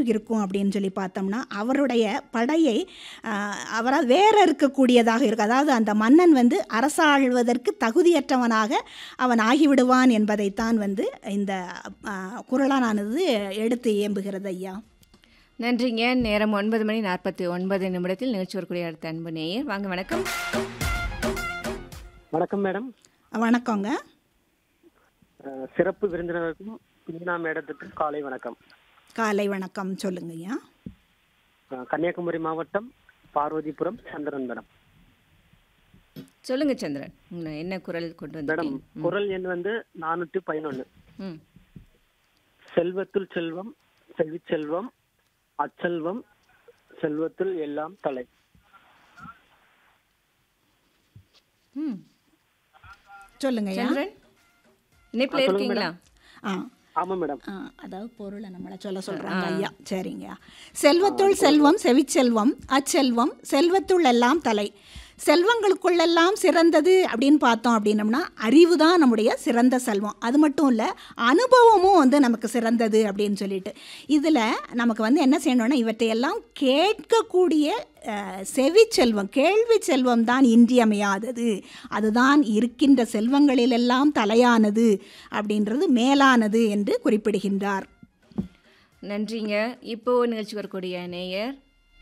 இருக்கும் அப்படின்னு சொல்லி பார்த்தோம்னா அவருடைய படையை ஆஹ், அவரால் வேற இருக்கக்கூடியதாக இருக்கும் அதாவது அந்த மன்னன் வந்து அரசாழ்வதற்கு தகுதியற்றவனாக அவன் ஆகிவிடுவான் என்பதைத்தான் வந்து இந்த ஆஹ், குறளானது எடுத்து இயம்புகிறது ஐயா நன்றிங்க நேரம் ஒன்பது மணி நாற்பத்தி ஒன்பது நிமிடத்தில் நிகழ்ச்சி வரக்கூடிய அடுத்த அன்பு நேயர் வாங்க வணக்கம் வணக்கம் மேடம் வணக்கங்க அஹ், சிறப்பு விருந்தினருக்கும் மீனா மேடத்துக்கும் காலை வணக்கம் காலை வணக்கம் சொல்லுங்க ஐயா அஹ், கன்னியாகுமரி மாவட்டம் பார்வதிபுரம் சந்திரன் மேடம் சொல்லுங்க சந்திரன் உங்களை என்ன குரல் கொண்டு மேடம் வந்திருக்கீங்க குரல் எண் வந்து நானூற்றி பதினொன்று ம் செல்வத்துள் செல்வம் செல்விச்செல்வம் அச்செல்வம் செல்வத்துள் எல்லாம் தலை ம் சொல்லுங்க ஐயா சந்திரன் இணைப்பில் இருக்கீங்களா ஆ ஆமா மேடம் ஆ, அதாவது பொருளை நம்மளை சொல்ல சொல்றாங்க ஐயா சரிங்க செல்வத்துள் செல்வம் செவிச்செல்வம் அச்செல்வம் செல்வத்துள் எல்லாம் தலை செல்வங்களுக்குள்ளெல்லாம் சிறந்தது அப்படின்னு பார்த்தோம் அப்படின்னம்னா அறிவு தான் நம்முடைய சிறந்த செல்வம் அது மட்டும் இல்லை அனுபவமும் வந்து நமக்கு சிறந்தது அப்படின்னு சொல்லிட்டு இதில் நமக்கு வந்து என்ன செய்யணும்னா இவற்றையெல்லாம் கேட்கக்கூடிய அஹ், செவி செல்வம் கேள்வி செல்வம் தான் இன்றியமையாதது அதுதான் இருக்கின்ற செல்வங்களிலெல்லாம் தலையானது அப்படின்றது மேலானது என்று குறிப்பிடுகின்றார் நன்றிங்க இப்போ நிகழ்ச்சி வரக்கூடிய நேயர்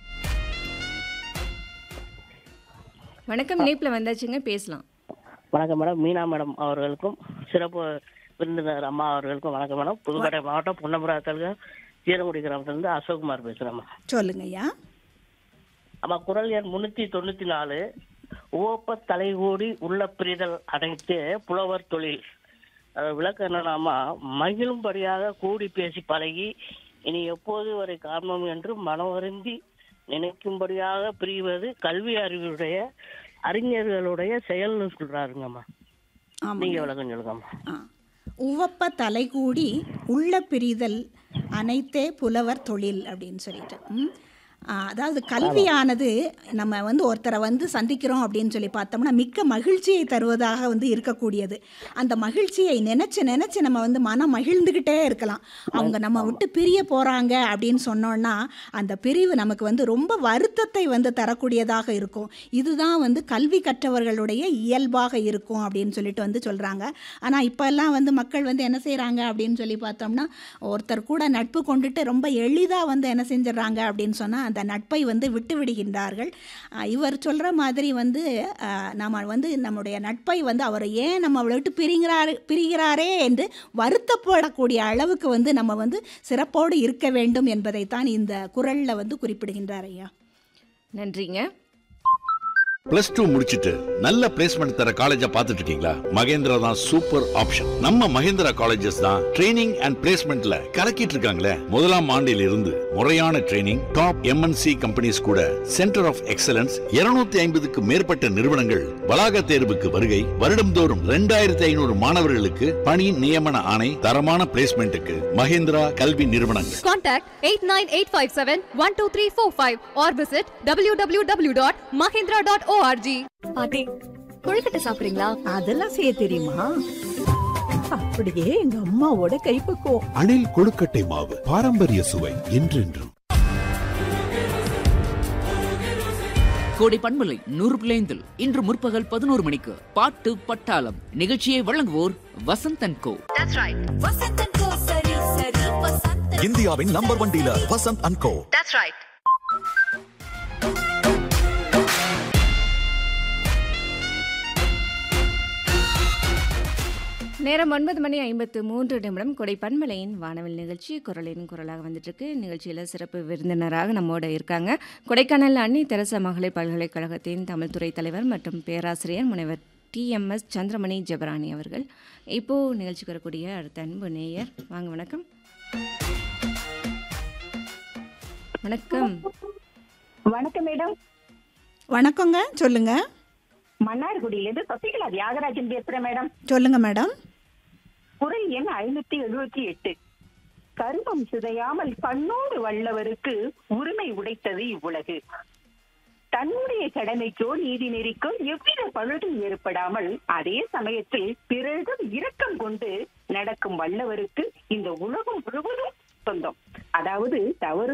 வணக்கம் இணைப்பில் வந்தாச்சுங்க பேசலாம் வணக்கம் மேடம் மீனா மேடம் அவர்களுக்கும் சிறப்பு விருந்தினர் அம்மா அவர்களுக்கும் வணக்கம் மேடம் புதுக்கோட்டை மாவட்டம் புன்னபுரத்தில் சீரங்குடி கிராமத்திலிருந்து அசோக்குமார் பேசுகிறேன் சொல்லுங்க ஐயா அம்மா குரல் எண் முன்னூற்றி தொண்ணூற்றி நாலு உவப்ப தலைகூடி உள்ள பிரிதல் அனைத்து புலவர் தொழில் அது விளக்கம் என்னன்னாமா மகிழும்படியாக கூடி பேசி பழகி இனி எப்போது வரை காரணம் என்று மனவருந்தி நினைக்கும்படியாக பிரிவது கல்வி அறிவுடைய அறிஞர்களுடைய செயல்னு சொல்றாருங்கம்மா ஆமாம் நீங்க விளக்கம் சொல்லுங்கம்மா ஆ. உவப்ப தலைகூடி உள்ள பிரிதல் அனைத்தே புலவர் தொழில் அப்படின்னு சொல்லிட்டு ம். ஆ, அதாவது கல்வியானது நம்ம வந்து ஒருத்தரை வந்து சந்திக்கிறோம் அப்படின்னு சொல்லி பார்த்தோம்னா மிக்க மகிழ்ச்சியை தருவதாக வந்து இருக்கக்கூடியது அந்த மகிழ்ச்சியை நினச்சி நினச்சி நம்ம வந்து மனம் மகிழ்ந்துக்கிட்டே இருக்கலாம் அவங்க நம்ம விட்டு பிரிய போகிறாங்க அப்படின்னு சொன்னோன்னா அந்த பிரிவு நமக்கு வந்து ரொம்ப வருத்தத்தை வந்து தரக்கூடியதாக இருக்கும் இதுதான் வந்து கல்வி கற்றவர்களுடைய இயல்பாக இருக்கும் அப்படின்னு சொல்லிட்டு வந்து சொல்கிறாங்க ஆனால் இப்போல்லாம் வந்து மக்கள் வந்து என்ன செய்கிறாங்க அப்படின்னு சொல்லி பார்த்தோம்னா ஒருத்தர் கூட நட்பு கொண்டுட்டு ரொம்ப எளிதாக வந்து என்ன செஞ்சிடறாங்க அப்படின்னு சொன்னால் அந்த நட்பை வந்து விட்டு விடுகின்றார்கள் அஹ் இவர் சொல்கிற மாதிரி வந்து அஹ், நம்ம வந்து நம்முடைய நட்பை வந்து அவர் ஏன் நம்ம அவளை விட்டு பிரிகிறாரு பிரிகிறாரே என்று வருத்தப்படக்கூடிய அளவுக்கு வந்து நம்ம வந்து சிறப்போடு இருக்க வேண்டும் என்பதைத்தான் இந்த குரலில் வந்து குறிப்பிடுகின்றார் ஐயா நன்றிங்க பிளஸ் டூ முடிச்சிட்டு நல்ல பிளேஸ்மெண்ட் தர காலேஜா பார்த்துட்டு இருக்கீங்களா மகேந்திரா தான் சூப்பர் ஆப்ஷன் நம்ம மகேந்திரா காலேஜஸ் தான் ட்ரைனிங் அண்ட் பிளேஸ்மெண்ட்ல கலக்கிட்டு இருக்காங்களே முதலாம் ஆண்டில் இருந்து முறையான ட்ரைனிங் டாப் எம்என்சி கம்பெனிஸ் கூட சென்டர் ஆஃப் எக்ஸலன்ஸ் 250 ஐம்பதுக்கு மேற்பட்ட நிறுவனங்கள் வளாக தேர்வுக்கு வருகை வருடம்தோறும் ரெண்டாயிரத்தி ஐநூறு மாணவர்களுக்கு பணி நியமன ஆணை தரமான பிளேஸ்மெண்ட்டுக்கு மகேந்திரா கல்வி நிறுவனங்கள் Contact 89857-12345 or visit www.mahindra.org. பாட்டி கொழுக்கட்டை சாப்பிடுறீங்களா அதெல்லாம் செய்ய தெரியுமா அப்படியே எங்க அம்மாவோட கைப்பக்குவம் அணில் கொழுக்கட்டை மாவு பாரம்பரிய சுவை என்றென்றும் கோடை பண்பலை நூறு பிள்ளைந்தில் இன்று முற்பகல் பதினோரு மணிக்கு பாட்டு பட்டாளம் நிகழ்ச்சியை வழங்குவோர் வசந்தன் கோ இந்தியாவின் number one dealer Vasanth and co நேரம் ஒன்பது மணி ஐம்பத்து மூன்று நிமிடம் கொடை பன்மலையின் வானவில் நிகழ்ச்சி குரலின் குரலாக வந்துட்டு இருக்கு நிகழ்ச்சியில் சிறப்பு விருந்தினராக நம்மோட இருக்காங்க கொடைக்கானல் அன்னி தெரசா மகளிர் பல்கலைக்கழகத்தின் தமிழ்துறை தலைவர் மற்றும் பேராசிரியர் முனைவர் டிஎம்எஸ் சந்திரமணி ஜெபராணி அவர்கள் இப்போ நிகழ்ச்சிக்கு வரக்கூடிய அடுத்த அன்பு நேயர் வாங்க வணக்கம் வணக்கம் வணக்கம் மேடம் வணக்கங்க சொல்லுங்க மன்னார்குடியிலிருந்து சசிகலா தியாகராஜன் பேசுறேன் மேடம் சொல்லுங்க மேடம் குரல் எண் ஐநூத்தி எழுபத்தி எட்டு கருமம் சிதையாமல் கண்ணோடு வல்லவருக்கு உரிமை உடைத்தது இவ்வுலகு தன்னுடைய கடமைக்கோ நீதி நெறிக்கோ எவ்வித பழுதும் ஏற்படாமல் அதே சமயத்தில் பிறரிடம் இரக்கம் கொண்டு நடக்கும் வல்லவருக்கு இந்த உலகம் முழுவதும் சொந்தம் அதாவது தவறு